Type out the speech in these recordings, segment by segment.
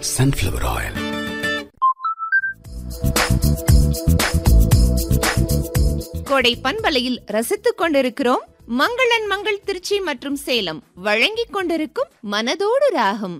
sunflower oil. கோடை பண்பலையில் ரசித்துக் கொண்டிருக்கிறோம் மங்களன் மங்கள் திருச்சி மற்றும் சேலம் வழங்கிக் கொண்டிருக்கும் மனதோடு ராகம்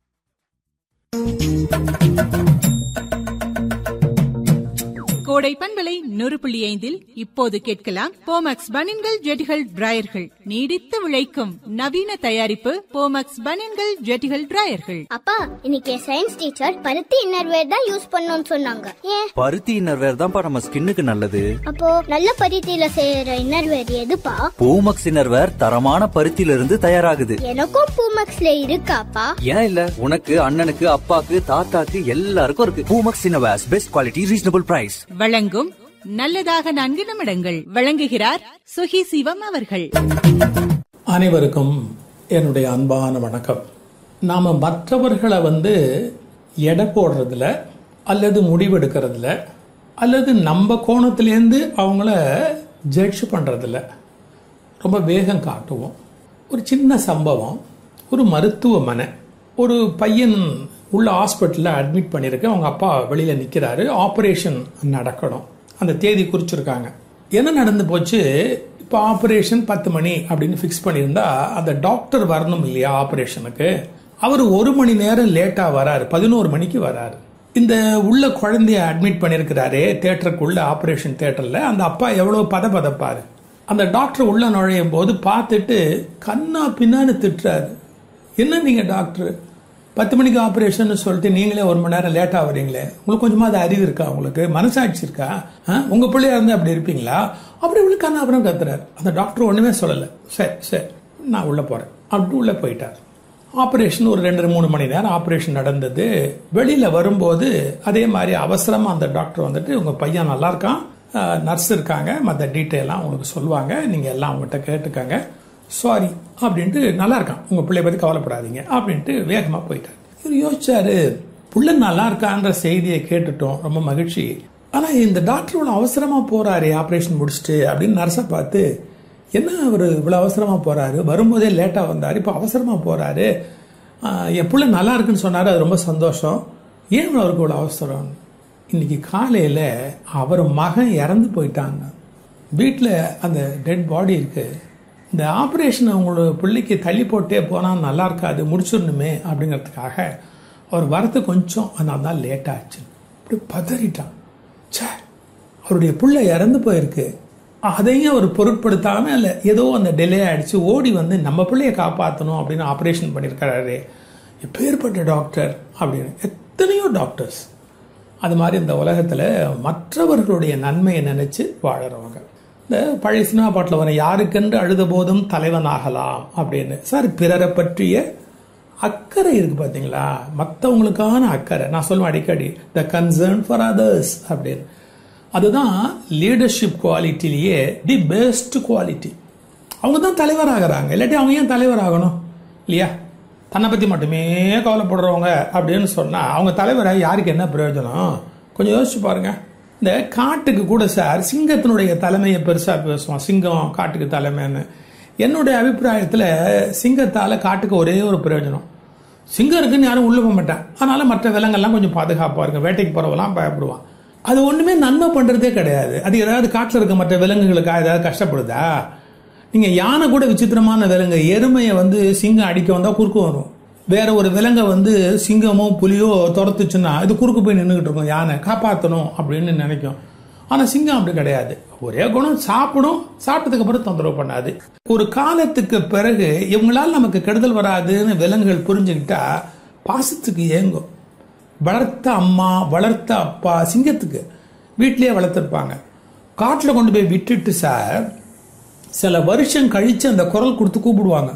கோடை பண்பலை நூறு புள்ளி ஐந்தில் இப்போது கேட்கலாம் போமக்ஸ் பனின்கள் ஜெட்டிகள் டிராயர்கள் நீடித்து விளைக்கும் நவீன தயாரிப்பு போமக்ஸ் பனின்கள் ஜெட்டிகள் டிராயர்கள் அப்பா இன்னைக்கு சயின்ஸ் டீச்சர் பருத்தி இன்னர்வேர் தான் யூஸ் பண்ணணும்னு சொன்னாங்க ஏன் பருத்தி இன்னர்வேர் தான்ப்பா நம்ம ஸ்கின்னுக்கு நல்லது அப்போ நல்ல பருத்தியில செய்யற இன்னர்வேர் எதுப்பா பூமக்ஸ் இன்னர்வேர் தரமான பருத்தியில இருந்து தயாராகுது எனக்கும் பூமக்ஸ்ல இருக்காப்பா ஏன் இல்ல உனக்கு அண்ணனுக்கு அப்பாக்கு தாத்தாக்கு எல்லாருக்கும் இருக்கு Poomex innerwears best quality reasonable price வழங்கும் நல்லதாக நான்கு நிமிடங்கள் வழங்குகிறார் சுகி சிவம் அவர்கள் அனைவருக்கும் என்னுடைய அன்பான வணக்கம் நாம் மற்றவர்களை வந்து எடை போடுறதுல அல்லது முடிவெடுக்கிறதுல அல்லது நம்ம கோணத்திலேருந்து அவங்கள ஜட்ஜ் பண்ணுறதில்ல ரொம்ப வேகம் காட்டுவோம் ஒரு சின்ன சம்பவம் ஒரு மருத்துவமனை ஒரு பையன் உள்ள ஹாஸ்பிட்டலில் அட்மிட் பண்ணியிருக்கு அவங்க அப்பா வெளியில் நிற்கிறாரு ஆப்ரேஷன் நடக்கணும் அந்த தேதி குறிச்சிருக்காங்க என்ன நடந்து போச்சு இப்போ ஆப்ரேஷன் பத்து மணி அப்படின்னு ஃபிக்ஸ் பண்ணியிருந்தா அந்த டாக்டர் வரணும் இல்லையா ஆப்ரேஷனுக்கு அவர் ஒரு மணி நேரம் லேட்டாக வராரு பதினோரு மணிக்கு வராரு இந்த உள்ள குழந்தைய அட்மிட் பண்ணியிருக்கிறாரே தேட்டருக்குள்ள ஆப்ரேஷன் தேட்டரில் அந்த அப்பா எவ்வளோ பதப்பதப்பாரு அந்த டாக்டர் உள்ள நுழையும் போது பார்த்துட்டு கண்ணா பின்னான்னு திட்டுறாரு என்ன நீங்கள் டாக்டர் பத்து மணிக்கு ஆப்ரேஷன் சொல்லிட்டு நீங்களே ஒரு மணி நேரம் லேட்டாக வரீங்களே உங்களுக்கு கொஞ்சமாக அது அறிவு இருக்கா உங்களுக்கு மனசாட்சி இருக்கா ஆ? உங்க பிள்ளையா இருந்தா அப்படி இருப்பீங்களா அப்படி இப்படி கண்ணா அப்புறம் கத்துறாரு அந்த டாக்டர் ஒண்ணுமே சொல்லலை சரி சரி நான் உள்ள போறேன் அப்படி உள்ள போயிட்டார் ஆப்ரேஷன் ஒரு ரெண்டு மூணு மணி நேரம் ஆப்ரேஷன் நடந்தது வெளியில வரும்போது அதே மாதிரி அவசரமா அந்த டாக்டர் வந்துட்டு உங்க பையன் நல்லா இருக்கான் நர்ஸ் இருக்காங்க மற்ற டீட்டெயிலாம் உங்களுக்கு சொல்லுவாங்க நீங்க எல்லாம் அவங்ககிட்ட கேட்டுக்கங்க சாரி அப்படின்ட்டு நல்லா இருக்கான் உங்க பிள்ளைய பத்தி கவலைப்படாதீங்க அப்படின்ட்டு வேகமா போயிட்டார் இவர் யோசிச்சாரு புள்ள நல்லா இருக்கான்ற செய்தியை கேட்டுட்டோம் ரொம்ப மகிழ்ச்சி ஆனா இந்த டாக்டர் இவ்வளவு அவசரமா போறாரு ஆபரேஷன் முடிச்சுட்டு அப்படின்னு நர்ஸை பார்த்து என்ன அவர் இவ்வளவு அவசரமா போறாரு வரும்போதே லேட்டா வந்தாரு இப்போ அவசரமா போறாரு ஆஹ் என் புள்ள நல்லா இருக்குன்னு சொன்னாரு அது ரொம்ப சந்தோஷம் ஏன் இவ்வளவு அவருக்கு இவ்வளவு அவசரம் இன்னைக்கு காலையில அவர் மகன் இறந்து போயிட்டாங்க வீட்டில் அந்த டெட் பாடி இருக்கு இந்த ஆப்ரேஷன் அவங்களோட பிள்ளைக்கு தள்ளி போட்டே போனால் நல்லா இருக்காது முடிச்சிடணுமே அப்படிங்கிறதுக்காக அவர் வரது கொஞ்சம் அதனால தான் லேட் ஆச்சு அப்படி பதறிட்டான் ச்சே அவருடைய புள்ள இறந்து போயிருக்கு அதையும் அவர் பொருட்படுத்தாம இல்ல ஏதோ அந்த டிலே ஆயிடுச்சு ஓடி வந்து நம்ம பிள்ளைய காப்பாற்றணும் அப்படின்னு ஆப்ரேஷன் பண்ணியிருக்கிறாரு எப்பேற்பட்ட டாக்டர் அப்படின்னு எத்தனையோ டாக்டர்ஸ் அது மாதிரி இந்த உலகத்தில் மற்றவர்களுடைய நன்மையை நினைச்சு வாழறவங்க இந்த பழைய சினிமா பாட்டில் வர யாருக்கென்று அழுத போதும் தலைவன் ஆகலாம் அப்படின்னு சார் பிறரை பற்றிய அக்கறை இருக்கு பார்த்தீங்களா மற்றவங்களுக்கான அக்கறை நான் சொல்லுவேன் அடிக்கடி த கன்சர்ன் ஃபார் அதர்ஸ் அப்படின்னு அதுதான் லீடர்ஷிப் குவாலிட்டிலேயே தி பெஸ்ட் குவாலிட்டி அவங்க தான் தலைவராகிறாங்க இல்லாட்டி அவங்க ஏன் தலைவராகணும் இல்லையா தன்னை பற்றி மட்டுமே கவலைப்படுறவங்க அப்படின்னு சொன்னால் அவங்க தலைவராக யாருக்கு என்ன பிரயோஜனம் கொஞ்சம் யோசிச்சு பாருங்க இந்த காட்டுக்கு கூட சார் சிங்கத்தினுடைய தலைமையை பெருசாக பேசுவோம் சிங்கம் காட்டுக்கு தலைமைன்னு என்னுடைய அபிப்பிராயத்தில் சிங்கத்தால் காட்டுக்கு ஒரே ஒரு பிரயோஜனம் சிங்கம் இருக்குன்னு யாரும் உள்ள போக மாட்டான் அதனால மற்ற விலங்கெல்லாம் கொஞ்சம் பாதுகாப்பாக இருக்கும் வேட்டைக்கு போகிறவெல்லாம் பயப்படுவான் அது ஒன்றுமே நன்மை பண்ணுறதே கிடையாது அது ஏதாவது காட்டில் இருக்க மற்ற விலங்குகளுக்காக ஏதாவது கஷ்டப்படுதா நீங்கள் யானை கூட விசித்திரமான விலங்கு எருமையை வந்து சிங்கம் அடிக்க வந்தால் குறுக்கு வரும் வேற ஒரு விலங்கை வந்து சிங்கமோ புலியோ துரத்துச்சுன்னா இது குறுக்கு போய் நின்றுக்கிட்டு இருக்கும் யானை காப்பாற்றணும் அப்படின்னு நினைக்கும் ஆனால் சிங்கம் அப்படி கிடையாது ஒரே குணம் சாப்பிடும் சாப்பிட்டதுக்கு அப்புறம் தொந்தரவு பண்ணாது ஒரு காலத்துக்கு பிறகு இவங்களால் நமக்கு கெடுதல் வராதுன்னு விலங்குகள் புரிஞ்சுக்கிட்டா பாசத்துக்கு ஏங்கும் வளர்த்த அம்மா வளர்த்த அப்பா சிங்கத்துக்கு வீட்டிலேயே வளர்த்துருப்பாங்க காட்டில் கொண்டு போய் விட்டுட்டு சார் சில வருஷம் கழிச்சு அந்த குரல் கொடுத்து கூப்பிடுவாங்க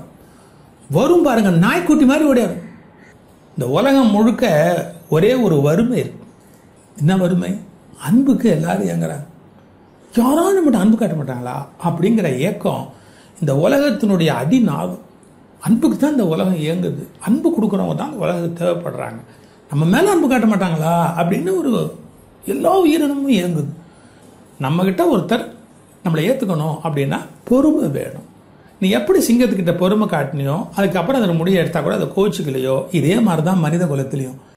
வரும் பாருங்க நாய்க்குட்டி மாதிரி ஓடியாரு இந்த உலகம் முழுக்க ஒரே ஒரு வறுமை இருக்கு என்ன வறுமை அன்புக்கு எல்லாரும் ஏங்குறாங்க யாராலும் நம்மகிட்ட அன்பு காட்ட மாட்டாங்களா அப்படிங்கிற ஏக்கம் இந்த உலகத்தினுடைய அடிநாகம் அன்புக்கு தான் இந்த உலகம் இயங்குது அன்பு கொடுக்குறவங்க தான் இந்த உலகத்துக்கு தேவைப்படுறாங்க நம்ம மேல அன்பு காட்ட மாட்டாங்களா அப்படின்னு ஒரு எல்லா உயிரினமும் இயங்குது நம்மகிட்ட ஒருத்தர் நம்மளை ஏற்றுக்கணும் அப்படின்னா பொறுமை வேணும் நீ எப்படி சிங்கத்துக்கிட்ட பொறுமை காட்டினியோ அதுக்கப்புறம் அதில் முடிய எடுத்தா கூட அதை கோச்சுக்கலையோ இதே மாதிரி தான் மனித குலத்திலையும்